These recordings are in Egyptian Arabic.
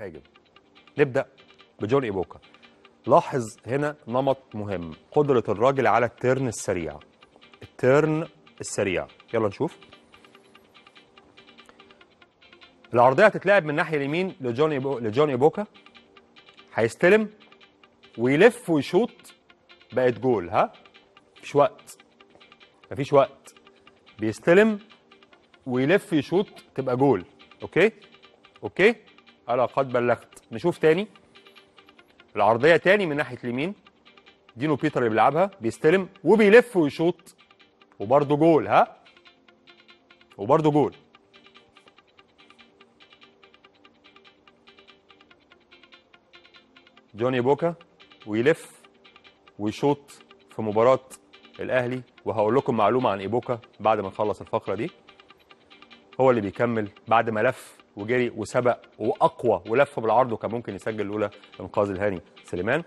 المهاجم نبدا بجون ايبوكا لاحظ هنا نمط مهم قدره الراجل على التيرن السريع التيرن السريع يلا نشوف العرضيه هتتلعب من الناحيه اليمين لجون إيبو... لجون ايبوكا هيستلم ويلف ويشوط بقت جول ها مفيش وقت مفيش وقت بيستلم ويلف يشوط تبقى جول اوكي اوكي انا قد بلغت نشوف تاني العرضيه تاني من ناحيه اليمين دينو بيتر اللي بيلعبها بيستلم وبيلف ويشوط وبرده جول ها وبرده جول جوني بوكا ويلف ويشوط في مباراة الأهلي وهقول لكم معلومة عن إيبوكا بعد ما نخلص الفقرة دي هو اللي بيكمل بعد ما لف وجري وسبق وأقوى ولف بالعرض وكان ممكن يسجل الأولى إنقاذ الهاني سليمان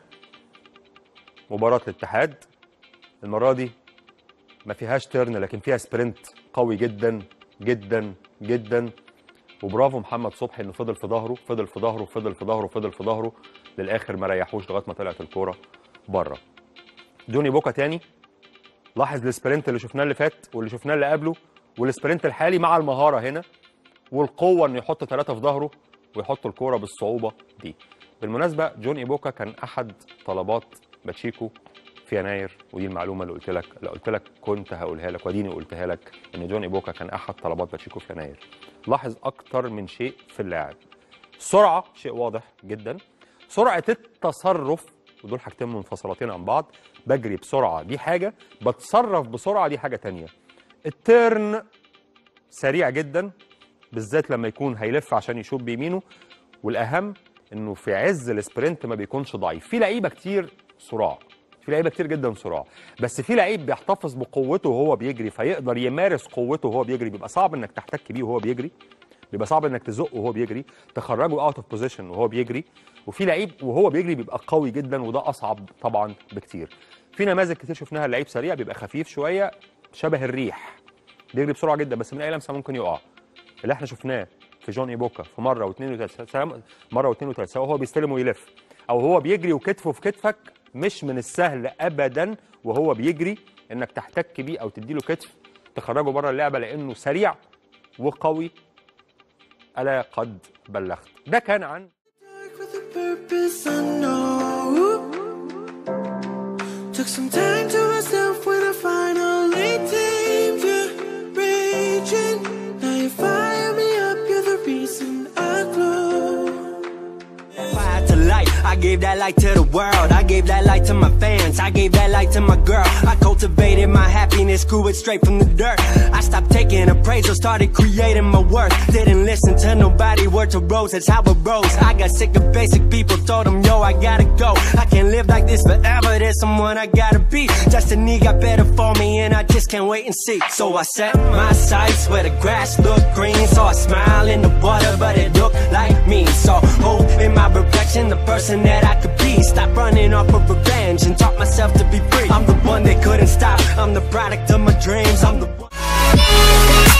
مباراة الاتحاد المرة دي ما فيهاش تيرن لكن فيها سبرنت قوي جدا جدا جدا وبرافو محمد صبحي انه فضل في ظهره فضل في ظهره فضل في ظهره فضل في ظهره للاخر ما ريحوش لغايه ما طلعت الكوره بره جوني بوكا تاني لاحظ السبرنت اللي شفناه اللي فات واللي شفناه اللي قبله والسبرنت الحالي مع المهاره هنا والقوه انه يحط ثلاثه في ظهره ويحط الكوره بالصعوبه دي بالمناسبه جون ايبوكا كان احد طلبات باتشيكو في يناير ودي المعلومه اللي قلت لك اللي قلت لك كنت هقولها لك وديني قلتها لك ان جون ايبوكا كان احد طلبات باتشيكو في يناير لاحظ اكتر من شيء في اللاعب سرعه شيء واضح جدا سرعه التصرف ودول حاجتين منفصلتين عن بعض بجري بسرعه دي حاجه بتصرف بسرعه دي حاجه تانية التيرن سريع جدا بالذات لما يكون هيلف عشان يشوط بيمينه والاهم انه في عز السبرنت ما بيكونش ضعيف في لعيبه كتير صراع في لعيبه كتير جدا صراع بس في لعيب بيحتفظ بقوته وهو بيجري فيقدر يمارس قوته وهو بيجري بيبقى صعب انك تحتك بيه وهو بيجري بيبقى صعب انك تزقه وهو بيجري تخرجه اوت اوف بوزيشن وهو بيجري وفي لعيب وهو بيجري بيبقى قوي جدا وده اصعب طبعا بكتير في نماذج كتير شفناها لعيب سريع بيبقى خفيف شويه شبه الريح بيجري بسرعه جدا بس من اي لمسه ممكن يقع اللي احنا شفناه في جون ايبوكا في مره واثنين وثلاثه مره واثنين وثلاثه وهو بيستلم ويلف او هو بيجري وكتفه في كتفك مش من السهل ابدا وهو بيجري انك تحتك بيه او تديله كتف تخرجه بره اللعبه لانه سريع وقوي الا قد بلغت ده كان عن Dark with a purpose unknown. Took some time to myself when I finally tamed you. Raging, now you fire me up. You're the reason I glow. Fire to light. I gave that light to the world. I gave that light to my fans. I gave that light to my girl. I cultivated my happiness, grew it straight from the dirt. I stopped taking appraisal, started creating my worth. Didn't listen to nobody, word to rose, that's how it rose. I got sick of basic people, told them, yo, I gotta go. I can't live like this forever, there's someone I gotta be. Destiny got better for me, and I just can't wait and see. So I set my sights where the grass looked green. Saw a smile in the water, but it looked like me. Saw hope in my reflection, the person that I could be. Stop running off of revenge and taught myself to be free. I'm the one that couldn't stop. I'm the product of my dreams. I'm the one.